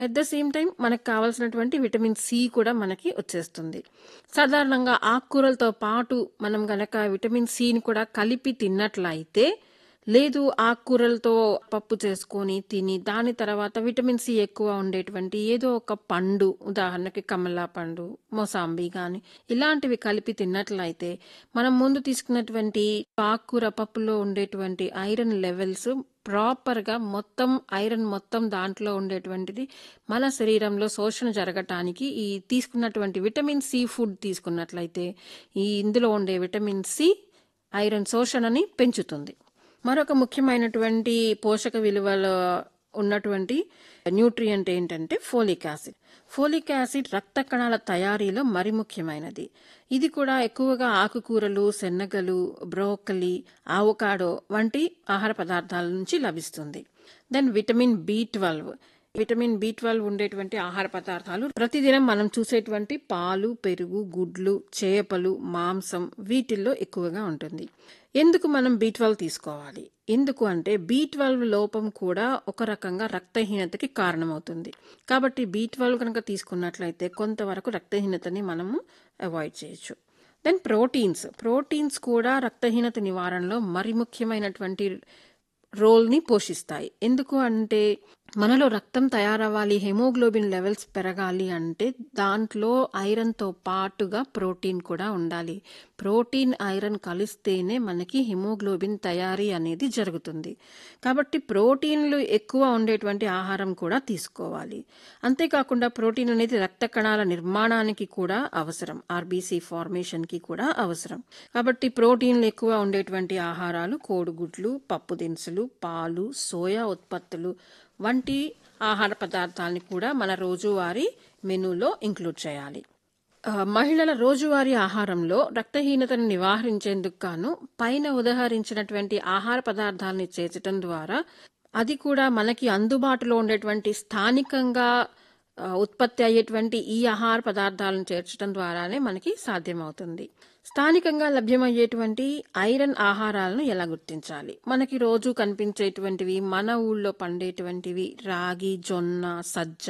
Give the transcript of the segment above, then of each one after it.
at the same time మనకు కావాల్సినటువంటి vitamin C కూడా మనకి వచ్చేస్తుంది సాధారణంగా ఆకుకూరలతో పాటు మనం గనక విటమిన్ సిని కూడా కలిపి తిన్నట్లయితే లేదు ఆకుకూరలతో పప్పు చేసుకొని తిని దాని తర్వాత విటమిన్ సి ఎక్కువ ఉండేటువంటి ఏదో ఒక పండు ఉదాహరణకి కమలా పండు మొసాంబి కానీ ఇలాంటివి కలిపి తిన్నట్లయితే మనం ముందు తీసుకున్నటువంటి ఆకుకూర పప్పులో ఉండేటువంటి ఐరన్ లెవెల్స్ ప్రాపర్గా మొత్తం ఐరన్ మొత్తం దాంట్లో ఉండేటువంటిది మన శరీరంలో శోషణ జరగటానికి ఈ తీసుకున్నటువంటి విటమిన్ సి ఫుడ్ తీసుకున్నట్లయితే ఈ ఇందులో ఉండే విటమిన్ సి ఐరన్ శోషణని పెంచుతుంది మరొక ముఖ్యమైనటువంటి పోషక విలువలు ఉన్నటువంటి న్యూట్రియంట్ ఏంటంటే ఫోలిక్ యాసిడ్ ఫోలిక్ యాసిడ్ రక్త కణాల తయారీలో మరి ముఖ్యమైనది ఇది కూడా ఎక్కువగా ఆకుకూరలు శనగలు బ్రోకలి ఆవకాడో వంటి ఆహార పదార్థాల నుంచి లభిస్తుంది then vitamin B twelve vitamin B twelve ఉండేటువంటి ఆహార పదార్థాలు ప్రతిదినం మనం చూసేటువంటి పాలు పెరుగు గుడ్లు చేపలు మాంసం వీటిల్లో ఎక్కువగా ఉంటుంది ఎందుకు మనం బి ట్వెల్వ్ తీసుకోవాలి ఎందుకు అంటే బి ట్వెల్వ్ లోపం కూడా ఒక రకంగా రక్తహీనతకి కారణమవుతుంది కాబట్టి బి ట్వెల్వ్ కనుక తీసుకున్నట్లయితే కొంతవరకు రక్తహీనతని మనము అవాయిడ్ చేయొచ్చు దెన్ ప్రోటీన్స్ ప్రోటీన్స్ కూడా రక్తహీనత నివారణలో మరి ముఖ్యమైనటువంటి రోల్ని పోషిస్తాయి ఎందుకు అంటే మనలో రక్తం తయారవ్వాలి హెమోగ్లోబిన్ లెవెల్స్ పెరగాలి అంటే దాంట్లో ఐరన్తో పాటుగా ప్రోటీన్ కూడా ఉండాలి ప్రోటీన్ ఐరన్ కలిస్తేనే మనకి హిమోగ్లోబిన్ తయారీ అనేది జరుగుతుంది కాబట్టి ప్రోటీన్లు ఎక్కువ ఉండేటువంటి ఆహారం కూడా తీసుకోవాలి అంతేకాకుండా ప్రోటీన్ అనేది రక్త కణాల నిర్మాణానికి కూడా అవసరం ఆర్బీసీ ఫార్మేషన్కి కూడా అవసరం కాబట్టి ప్రోటీన్లు ఎక్కువ ఉండేటువంటి ఆహారాలు కోడిగుడ్లు పప్పు దినుసులు పాలు సోయా ఉత్పత్తులు వంటి ఆహార పదార్థాలని కూడా మన రోజువారీ మెనూలో ఇంక్లూడ్ చేయాలి మహిళల రోజువారీ ఆహారంలో రక్తహీనతను నివారించేందుకు గాను పైన ఉదహరించినటువంటి ఆహార పదార్థాలని చేర్చడం ద్వారా అది కూడా మనకి అందుబాటులో ఉండేటువంటి స్థానికంగా ఉత్పత్తి అయ్యేటువంటి ఈ ఆహార పదార్థాలను చేర్చడం ద్వారానే మనకి సాధ్యమవుతుంది స్థానికంగా లభ్యమయ్యేటువంటి ఐరన్ ఆహారాలను ఎలా గుర్తించాలి మనకి రోజు కనిపించేటువంటివి మన ఊళ్ళో పండేటువంటివి రాగి జొన్న సజ్జ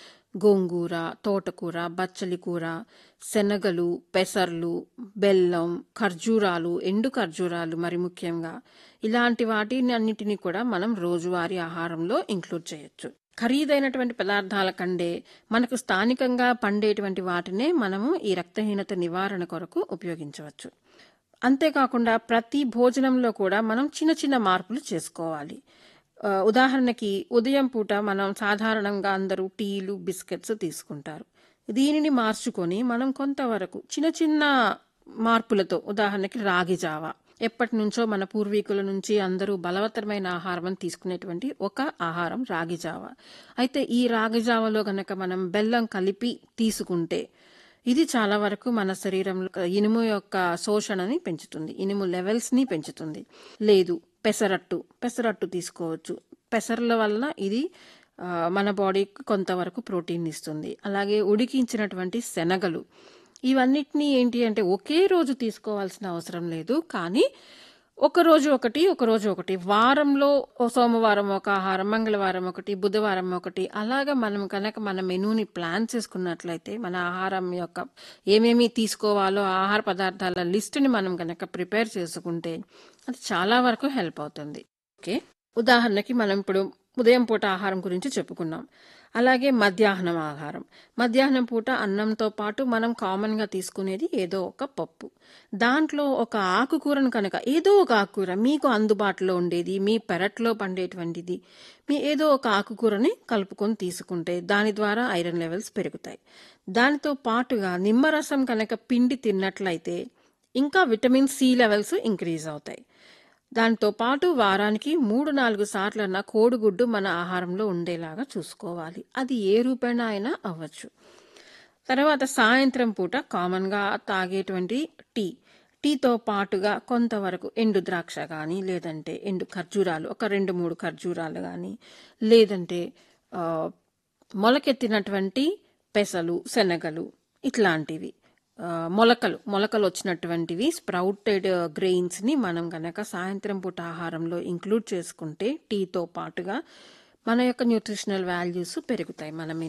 గోంగూర తోటకూర బచ్చలి కూర శనగలు పెసర్లు బెల్లం ఖర్జూరాలు ఎండు ఖర్జూరాలు మరి ముఖ్యంగా ఇలాంటి వాటిని అన్నిటినీ కూడా మనం రోజువారీ ఆహారంలో ఇంక్లూడ్ చేయొచ్చు ఖరీదైనటువంటి పదార్థాల కంటే మనకు స్థానికంగా పండేటువంటి వాటినే మనము ఈ రక్తహీనత నివారణ కొరకు ఉపయోగించవచ్చు అంతేకాకుండా ప్రతి భోజనంలో కూడా మనం చిన్న చిన్న మార్పులు చేసుకోవాలి ఉదాహరణకి ఉదయం పూట మనం సాధారణంగా అందరూ టీలు బిస్కెట్స్ తీసుకుంటారు దీనిని మార్చుకొని మనం కొంతవరకు చిన్న చిన్న మార్పులతో ఉదాహరణకి రాగి జావా ఎప్పటి నుంచో మన పూర్వీకుల నుంచి అందరూ బలవత్తరమైన ఆహారం తీసుకునేటువంటి ఒక ఆహారం రాగి జావ అయితే ఈ రాగి జావలో గనక మనం బెల్లం కలిపి తీసుకుంటే ఇది చాలా వరకు మన శరీరంలో ఇనుము యొక్క శోషణని పెంచుతుంది ఇనుము లెవెల్స్ని పెంచుతుంది లేదు పెసరట్టు పెసరట్టు తీసుకోవచ్చు పెసర్ల వలన ఇది మన బాడీకి కొంతవరకు ప్రోటీన్ ఇస్తుంది అలాగే ఉడికించినటువంటి శనగలు ఇవన్నిటినీ ఏంటి అంటే ఒకే రోజు తీసుకోవాల్సిన అవసరం లేదు కానీ ఒక రోజు ఒకటి ఒక రోజు ఒకటి వారంలో సోమవారం ఒక ఆహారం మంగళవారం ఒకటి బుధవారం ఒకటి అలాగా మనం కనుక మన మెనూని ప్లాన్ చేసుకున్నట్లయితే మన ఆహారం యొక్క ఏమేమి తీసుకోవాలో ఆహార పదార్థాల లిస్టుని మనం కనుక ప్రిపేర్ చేసుకుంటే అది చాలా వరకు హెల్ప్ అవుతుంది ఓకే ఉదాహరణకి మనం ఇప్పుడు ఉదయం పూట ఆహారం గురించి చెప్పుకున్నాం అలాగే మధ్యాహ్నం ఆహారం మధ్యాహ్నం పూట అన్నంతో పాటు మనం కామన్గా తీసుకునేది ఏదో ఒక పప్పు దాంట్లో ఒక ఆకుకూరను కనుక ఏదో ఒక ఆకుకూర మీకు అందుబాటులో ఉండేది మీ పెరట్లో పండేటువంటిది మీ ఏదో ఒక ఆకుకూరని కలుపుకొని తీసుకుంటే దాని ద్వారా ఐరన్ లెవెల్స్ పెరుగుతాయి దానితో పాటుగా నిమ్మరసం కనుక పిండి తిన్నట్లయితే ఇంకా విటమిన్ సి లెవెల్స్ ఇంక్రీజ్ అవుతాయి దాంతో పాటు వారానికి మూడు నాలుగు సార్లన్న కోడిగుడ్డు మన ఆహారంలో ఉండేలాగా చూసుకోవాలి అది ఏ రూపేణా అయినా అవ్వచ్చు తర్వాత సాయంత్రం పూట కామన్గా తాగేటువంటి టీ టీతో పాటుగా కొంతవరకు ఎండు ద్రాక్ష కానీ లేదంటే ఎండు ఖర్జూరాలు ఒక రెండు మూడు ఖర్జూరాలు కానీ లేదంటే మొలకెత్తినటువంటి పెసలు శనగలు ఇట్లాంటివి మొలకలు మొలకలు వచ్చినటువంటివి స్ప్రౌటెడ్ గ్రెయిన్స్ని మనం గనక సాయంత్రం పూట ఆహారంలో ఇంక్లూడ్ చేసుకుంటే టీతో పాటుగా మన యొక్క న్యూట్రిషనల్ వాల్యూస్ పెరుగుతాయి మన మీద